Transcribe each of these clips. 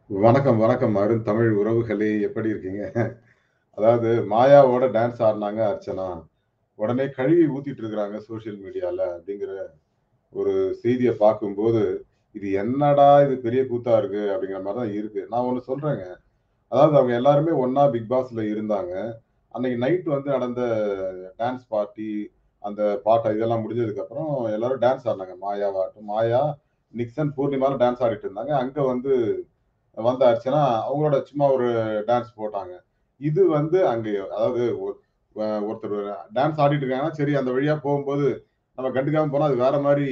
வணக்கம், வணக்கம். அருந்தமிழ் உறவுகளே! எப்படி இருக்கீங்க? அதாவது மாயாவோட டான்ஸ் ஆடுனாங்க அர்ச்சனா. உடனே கழுவி ஊத்திட்டு இருக்கிறாங்க சோசியல் மீடியால அப்படிங்கிற ஒரு செய்திய பார்க்கும்போது, இது என்னடா இது பெரிய கூத்தா இருக்கு அப்படிங்கிற மாரி தான் இருக்கு. நான் ஒண்ணு சொல்றேங்க. அதாவது அவங்க எல்லாருமே ஒண்ணா பிக் பாஸ்ல இருந்தாங்க. அன்னைக்கு நைட் வந்து நடந்த டான்ஸ் பார்ட்டி, அந்த பாட்ட இதெல்லாம் முடிஞ்சதுக்கப்புறம் எல்லாரும் டான்ஸ் ஆடுனாங்க. மாயாவாகட்டும், மாயா, நிக்சன், பூர்ணிமாலாம் டான்ஸ் ஆடிட்டு இருந்தாங்க. அங்க வந்து வந்த அர்ச்சனா அவங்களோட சும்மா ஒரு டான்ஸ் போட்டாங்க. இது வந்து அங்க அதாவது ஒ அ ஒருத்தர் டான்ஸ் ஆடிட்டு இருக்காங்கன்னா, சரி அந்த வழியா போகும்போது நம்ம கண்டுக்காம போனா அது வேற மாரி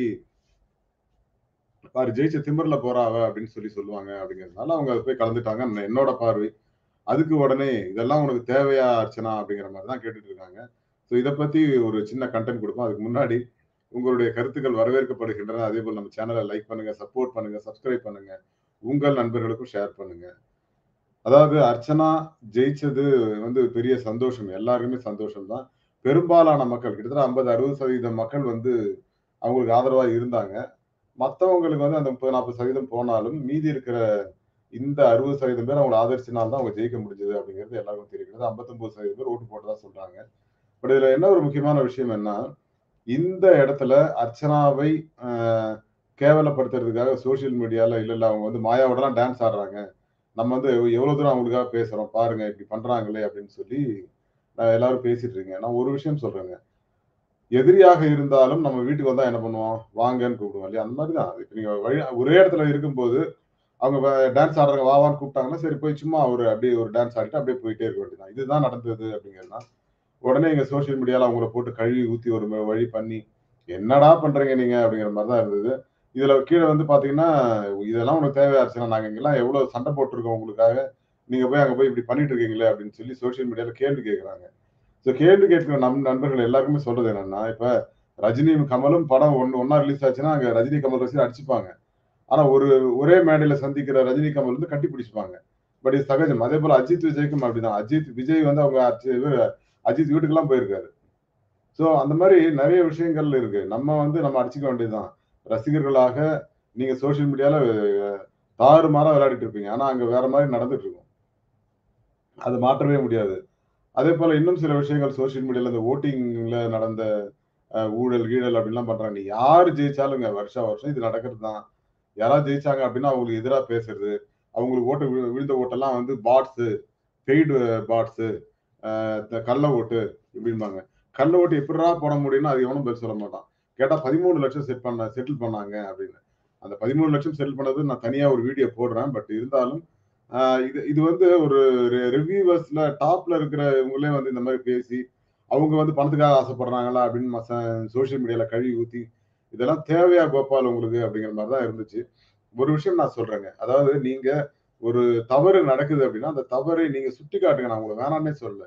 "பாரு ஜெயிச்ச திமிர்ல போறா அவ" அப்படின்னு சொல்லி சொல்லுவாங்க அப்படிங்கிறதுனால அவங்க போய் கலந்துட்டாங்க. என்னோட பார்வை. அதுக்கு உடனே "இதெல்லாம் உனக்கு தேவையா அர்ச்சனா?" அப்படிங்கிற மாரி தான் கேட்டுட்டு இருக்காங்க. ஸோ இத பத்தி ஒரு சின்ன கன்டென்ட் குடுப்போம். அதுக்கு முன்னாடி உங்களுடைய கருத்துக்கள் வரவேற்கப்படுகின்றன. அதேபோல நம்ம சேனல லைக் பண்ணுங்க, சப்போர்ட் பண்ணுங்க, சப்ஸ்கிரைப் பண்ணுங்க. உங்கள் நண்பர்களுக்கும் ஷேர் பண்ணுங்க. அதாவது அர்ச்சனா ஜெயிச்சது வந்து பெரிய சந்தோஷம். எல்லாருக்குமே சந்தோஷம் தான். பெரும்பாலான மக்கள் கிட்டத்தட்ட 50, 60% மக்கள் வந்து அவங்களுக்கு ஆதரவா இருந்தாங்க. மத்தவங்களுக்கு வந்து அந்த 30, 40% போனாலும், மீதி இருக்கிற இந்த 60% பேர் அவங்கள ஆதரிச்சனால தான் அவங்க ஜெயிக்க முடிஞ்சது அப்படிங்கிறது எல்லாருக்கும் தெரிகிறது. 59% பேர் ஓட்டு போட்டதா சொல்றாங்க. பட் இதுல என்ன ஒரு முக்கியமான விஷயம் என்ன, இந்த இடத்துல அர்ச்சனாவை அ கேவலப்படுத்துறதுக்காக சோசியல் மீடியால இல்ல, இல்ல அவங்க வந்து மாயாவோடலாம் டான்ஸ் ஆடுறாங்க. நம்ம வந்து எவ்வளவு தூரம் அவங்களுக்காக பேசுறோம். பாருங்க இப்படி பண்றாங்களே அப்படின்னு சொல்லி அ எல்லாரும் பேசிட்டு இருக்கீங்க. நான் ஒரு விஷயம் சொல்றேங்க. எதிரியாக இருந்தாலும் நம்ம வீட்டுக்கு வந்தா என்ன பண்ணுவோம்? வாங்கன்னு கூப்பிடுவோம் இல்லையா? அந்த மாரி தான். இப்ப நீங்க வழி ஒரே இடத்துல இருக்கும்போது, அவங்க வ டான்ஸ் ஆடுறாங்க வா வான்னு கூப்பிட்டாங்கன்னா, சரி போய் சும்மா ஒரு அப்படியே ஒரு டான்ஸ் ஆடிட்டு அப்படியே போயிட்டே இருக்க வேண்டியது தான். இதுதான் நடந்தது அப்படிங்கிறது தான். உடனே எங்க சோசியல் மீடியால அவங்கள போட்டு கழுவி ஊத்தி ஒரு ம வழி பண்ணி, "என்னடா பண்றீங்க நீங்க?" அப்படிங்கிற மாரி தான் இருந்தது. இதுல கீழ வந்து பார்த்தீங்கன்னா, "இதெல்லாம் உனக்கு தேவையா அர்ச்சனா? நாங்க இங்கலாம் எவ்வளோ சண்டை போட்டுருக்கோம் உங்களுக்காக. நீங்க போய் அங்க போய் இப்படி பண்ணிட்டு இருக்கீங்களே!" அப்படின்னு சொல்லி சோசியல் மீடியால கேள்வி கேட்கறாங்க. ஸோ கேள்வி கேட்கிற நம் நண்பர்கள் எல்லாருக்குமே சொல்றது என்னன்னா, இப்ப ரஜினியும், கமலும் படம் ஒண்ணு ஒண்ணா ரிலீஸ் ஆச்சுன்னா, அங்க ரஜினி, கமல் ரசிகர் அடிச்சுப்பாங்க. ஆனா ஒரு ஒரே மேடையில சந்திக்கிற ரஜினி, கமல் வந்து கட்டி பிடிச்சுப்பாங்க. பட் இது சகஜம். அதேபோல அஜித், விஜய்க்கும் அப்படிதான். அஜித், விஜய் வந்து அவங்க அர்ச் இவரு அஜித் வீட்டுக்கெல்லாம் போயிருக்காரு. ஸோ அந்த மாரி நெறைய விஷயங்கள் இருக்கு. நம்ம வந்து நம்ம அடிச்சுக்க வேண்டியது தான். ரசிகர்களாக நீங்க சோசியல் மீடியால தாறுமாறா விளையாடிட்டு இருப்பீங்க. ஆனா அங்க வேற மாரி நடந்துட்டு இருக்கும். அத மாற்றவே முடியாது. அதேபோல இன்னும் சில விஷயங்கள் சோசியல் மீடியால இந்த வோட்டிங்ல நடந்த அ ஊழல், கீழல் அப்படின்லாம் பண்றாங்க. யாரு ஜெயிச்சாலுங்க வருஷா வருஷம் இது நடக்கிறது தான். யாராவது ஜெயிச்சாங்க அப்படின்னா அவங்களுக்கு எதிரா பேசுறது. அவங்களுக்கு ஓட்டு வி விழுந்த ஓட்டெல்லாம் வந்து பாட்ஸு, பெய்டு பாட்ஸு, அ கள்ள ஓட்டு இப்படிம்பாங்க. கள்ள ஓட்டு எப்புட்றா போட முடியும்னு அது எவனும் பதில் சொல்ல மாட்டான். கேட்டா 13,00,000 செட் பண்ண செட்டில் பண்ணாங்க அப்படின்னு. அந்த 13,00,000 செட்டில் பண்ணது நான் தனியா ஒரு வீடியோ போடுறேன். பட் இருந்தாலும் அ இது இது வந்து ஒரு ரி ரிவ்யூவர்ஸ்ல டாப்ல இருக்கிற இவங்களே வந்து இந்த மாரி பேசி, அவங்க வந்து பணத்துக்காக ஆசைப்படுறாங்களா அப்படின்னு மச சோசியல் மீடியால கழுவி ஊத்தி, இதெல்லாம் தேவையா கோபால் உங்களுக்கு அப்படிங்கிற மாரி தான் இருந்துச்சு. ஒரு விஷயம் நான் சொல்றேங்க. அதாவது நீங்க ஒரு தவறு நடக்குது அப்படின்னா, அந்த தவறை நீங்க சுட்டிக்காட்டுங்க. நான் உங்கள வேணான்னே சொல்லல.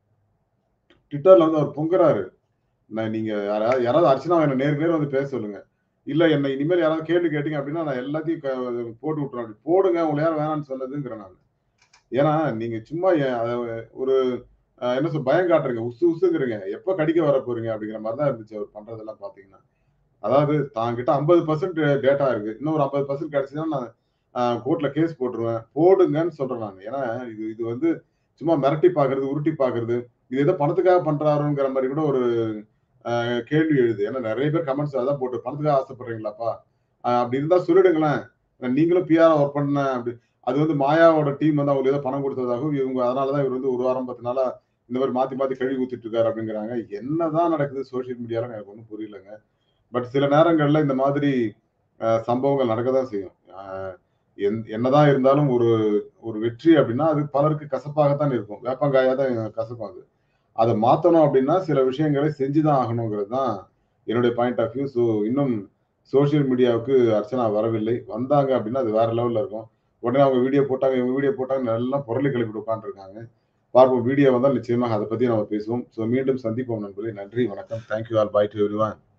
ட்விட்டர்ல வந்து அவர் பொங்குறாரு. நான் நீங்க யாராவது யாராவது அர்ச்சனாவ என்ன நேருக்கு நேர் வந்து பேச சொல்லுங்க. இல்ல என்ன இனிமேல் யாராவது கேள்வி கேட்டீங்க அப்படின்னா, நான் எல்லாத்தையும் க போட்டு விட்டுருவேன். அப்படி போடுங்க. உங்கள யார் வேணான்னு சொன்னதுங்கிறேன் நானு. ஏன்னா, நீங்க சும்மா எ அ ஒரு அ என்ன சொல் பயம் காட்டுறீங்க. உசு உசுங்கிறீங்க. எப்ப கடிக்க வர போறீங்க அப்படிங்கிற மாரி தான் இருந்துச்சு அவர் பண்றதெல்லாம் பார்த்தீங்கன்னா. அதாவது தான்கிட்ட 50% டேட்டா இருக்கு. இன்னும் ஒரு 50% கிடைச்சதுன்னா நான் அ கோர்ட்ல கேஸ் போட்டுருவேன். போடுங்கன்னு சொல்றேன் நானு. ஏன்னா, இது இது வந்து சும்மா மிரட்டி பார்க்கிறது, உருட்டி பார்க்கிறது. இது ஏதோ பணத்துக்காக பண்றாரோங்கிற மாரி கூட ஒரு அ கேள்வி எழுது. ஏன்னா நெறைய பேர் கமெண்ட்ஸ் அதான் போட்டு "பணத்துக்காக ஆசைப்படுறீங்களாப்பா? அ அப்படி இருந்தா சொல்லிடுங்களேன். நீங்களும் பிஆரா ஒர்க் பண்ண அப்படி" அது வந்து மாயாவோட டீம் வந்து அவங்களுக்கு ஏதோ பணம் குடுத்ததாகவும், இவங்க அதனால தான் இவர் வந்து 1 வாரம் 10 நாளா இந்த மாரி மாத்தி மாத்தி கழுவி ஊத்திட்டு இருக்காரு அப்படிங்கிறாங்க. என்னதான் நடக்குது சோசியல் மீடியாலன்னு எனக்கு ஒண்ணும் புரியலங்க. பட் சில நேரங்கள்ல இந்த மாதிரி அ சம்பவங்கள் நடக்க தான் செய்யும். அ என் என்னதான் இருந்தாலும் ஒரு ஒரு வெற்றி அப்படின்னா, அது பலருக்கு கசப்பாகத்தான் இருக்கும். வேப்பங்காயா தான் கசக்கும் அது. அத மாத்தணும் அப்படின்னா, சில விஷயங்களை செஞ்சு தான் ஆகணுங்கிறது தான் என்னுடைய பாயிண்ட் ஆஃப் வியூ. ஸோ இன்னும் சோசியல் மீடியாவுக்கு அர்ச்சனா வரவில்லை. வந்தாங்க அப்படின்னா, அது வேற லெவல்ல இருக்கும். உடனே அவங்க வீடியோ போட்டாங்க, இவங்க வீடியோ போட்டாங்கன்னு எல்லாம் புரளி கிளப்பிட்டு உட்கார்ந்துருக்காங்க. பார்ப்போம் வீடியோ வந்தால் நிச்சயமாக அத பத்தி நம்ம பேசுவோம். ஸோ மீண்டும் சந்திப்போம் நண்பர்களே. நன்றி, வணக்கம். Thank you all. Bye to எவரிஒன்.